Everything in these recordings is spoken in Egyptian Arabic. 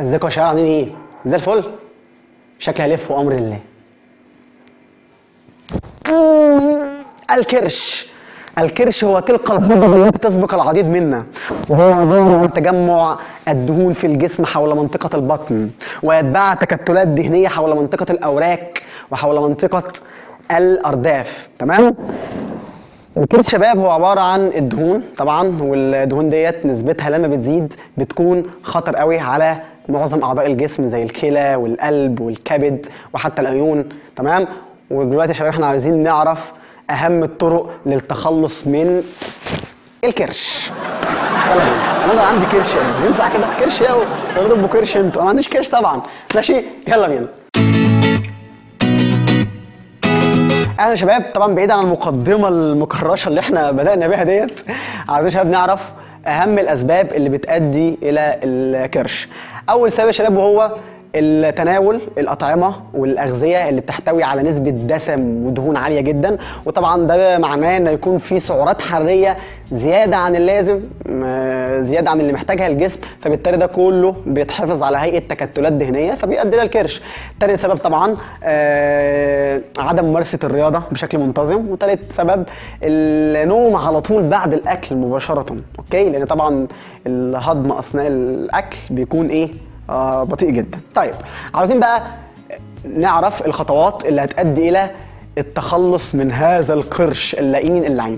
ازيكم يا شباب عاملين ايه؟ زي الفل؟ شكلي هلف وامر الله. الكرش الكرش هو تلك الهضبة التي تسبق العديد منا وهو عبارة عن تجمع الدهون في الجسم حول منطقة البطن ويتبعها تكتلات دهنية حول منطقة الأوراق وحول منطقة الأرداف تمام؟ الكرش شباب هو عبارة عن الدهون طبعا والدهون ديت نسبتها لما بتزيد بتكون خطر قوي على معظم أعضاء الجسم زي الكلى والقلب والكبد وحتى العيون تمام ودلوقتي يا شباب احنا عايزين نعرف أهم الطرق للتخلص من الكرش يلا بينا انا عندي كرش اهو ينفع كده كرش اهو تضربوا كرش انتوا انا ما عنديش كرش طبعا ماشي يلا بينا اهلا يا شباب طبعا بعيد عن المقدمه المكرشه اللي احنا بدانا بيها ديت عايزين يا شباب نعرف اهم الاسباب اللي بتؤدي الى الكرش اول سبب يا شباب وهو التناول الاطعمه والاغذيه اللي بتحتوي على نسبه دسم ودهون عاليه جدا وطبعا ده معناه ان يكون في سعرات حراريه زياده عن اللازم م- زياده عن اللي محتاجها الجسم فبالتالي ده كله بيتحافظ على هيئه تكتلات دهنيه فبيؤدي الى الكرش تاني سبب طبعا آه عدم ممارسه الرياضه بشكل منتظم وتالت سبب النوم على طول بعد الاكل مباشره اوكي لان طبعا الهضم اثناء الاكل بيكون ايه آه بطيء جدا طيب عاوزين بقى نعرف الخطوات اللي هتؤدي الى التخلص من هذا القرش اللئيم اللعين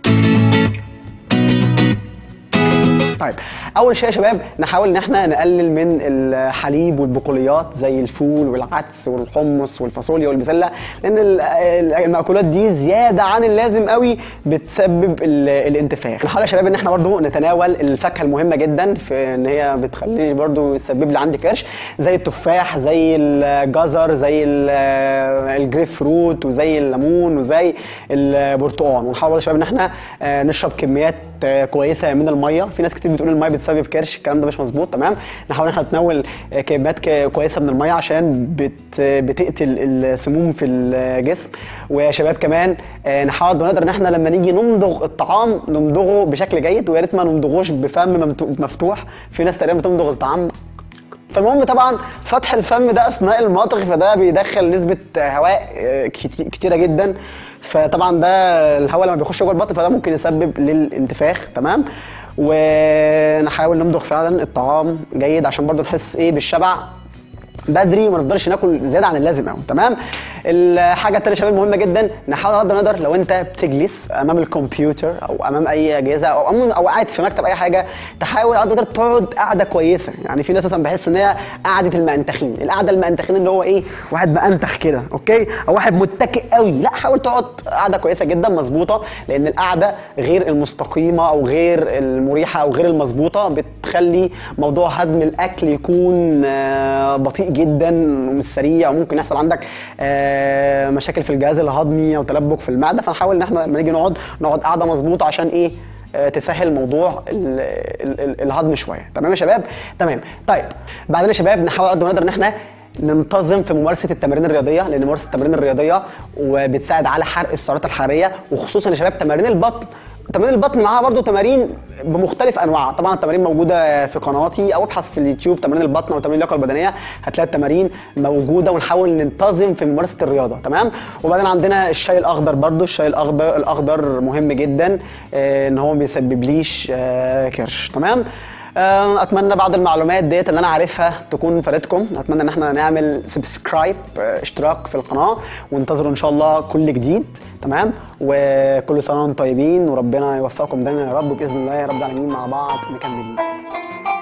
طيب اول شيء يا شباب نحاول ان احنا نقلل من الحليب والبقوليات زي الفول والعدس والحمص والفاصوليا والبسله لان ال- ال- المأكولات دي زياده عن اللازم قوي بتسبب ال- الانتفاخ نحاول يا شباب ان احنا برضو نتناول الفاكهه المهمه جدا في ان هي بتخلي برضو يسبب لي عندي كرش زي التفاح زي الجزر زي ال- الجريب فروت وزي الليمون وزي البرتقال ونحاول يا شباب ان احنا آه، نشرب كميات آه، كويسه من الميه في ناس كتير بتقول الميه بتسبب كرش الكلام ده مش مظبوط تمام نحاول ان احنا نتناول آه، كميات ك- كويسه من الميه عشان بت بتقتل السموم في الجسم ويا شباب كمان آه، نحاول بنقدر ان احنا لما نيجي نمضغ الطعام نمضغه بشكل جيد ويا ريت ما نمضغوش بفم ممتو- مفتوح في ناس تقريبا بتمضغ الطعام فالمهم طبعا فتح الفم ده اثناء المضغ فده بيدخل نسبه هواء آه، كتي- كتيره جدا فطبعا ده الهواء لما بيخش جوه البطن فده ممكن يسبب للانتفاخ تمام ونحاول نمضغ فعلا الطعام جيد عشان برضو نحس ايه بالشبع بدري وما نفضلش ناكل زياده عن اللازم قوي تمام الحاجه التانيه يا شباب مهمه جدا نحاول على قد ما نقدر لو انت بتجلس امام الكمبيوتر او امام اي اجهزه او أمام او قاعد في مكتب اي حاجه تحاول على قد ما تقدر تقعد قاعده كويسه يعني في ناس مثلا بحس ان هي قعده المأنتخين القعده المأنتخين اللي هو ايه واحد مأنتخ كده اوكي او واحد متكئ قوي لا حاول تقعد قعده كويسه جدا مظبوطه لان القعده غير المستقيمه او غير المريحه او غير المظبوطه بتخلي موضوع هضم الاكل يكون آه، بطيء جدا ومش سريع وممكن يحصل عندك آه، مشاكل في الجهاز الهضمي او تلبك في المعده فنحاول ان احنا لما نيجي نقعد نقعد قعده مظبوطه عشان ايه آه، تسهل موضوع ال- ال- ال- الهضم شويه تمام يا شباب تمام طيب بعدين يا شباب نحاول على قد ما نقدر ان احنا ننتظم في ممارسه التمارين الرياضيه لان ممارسه التمارين الرياضيه وبتساعد على حرق السعرات الحراريه وخصوصا يا شباب تمارين البطن تمارين البطن معاها برضو تمارين بمختلف انواعها طبعا التمارين موجوده في قناتي او ابحث في اليوتيوب تمارين البطن او تمارين اللياقه البدنيه هتلاقي التمارين موجوده ونحاول ننتظم في ممارسه الرياضه تمام وبعدين عندنا الشاي الاخضر برضو الشاي الاخضر الاخضر مهم جدا آه، ان هو ما بيسببليش آه، كرش تمام آه، اتمنى بعض المعلومات ديت اللي انا عارفها تكون فادتكم اتمنى ان احنا نعمل سبسكرايب اشتراك في القناه وانتظروا ان شاء الله كل جديد تمام وكل سنه وانتم طيبين وربنا يوفقكم دايما يا رب باذن الله يا رب العالمين مع بعض مكملين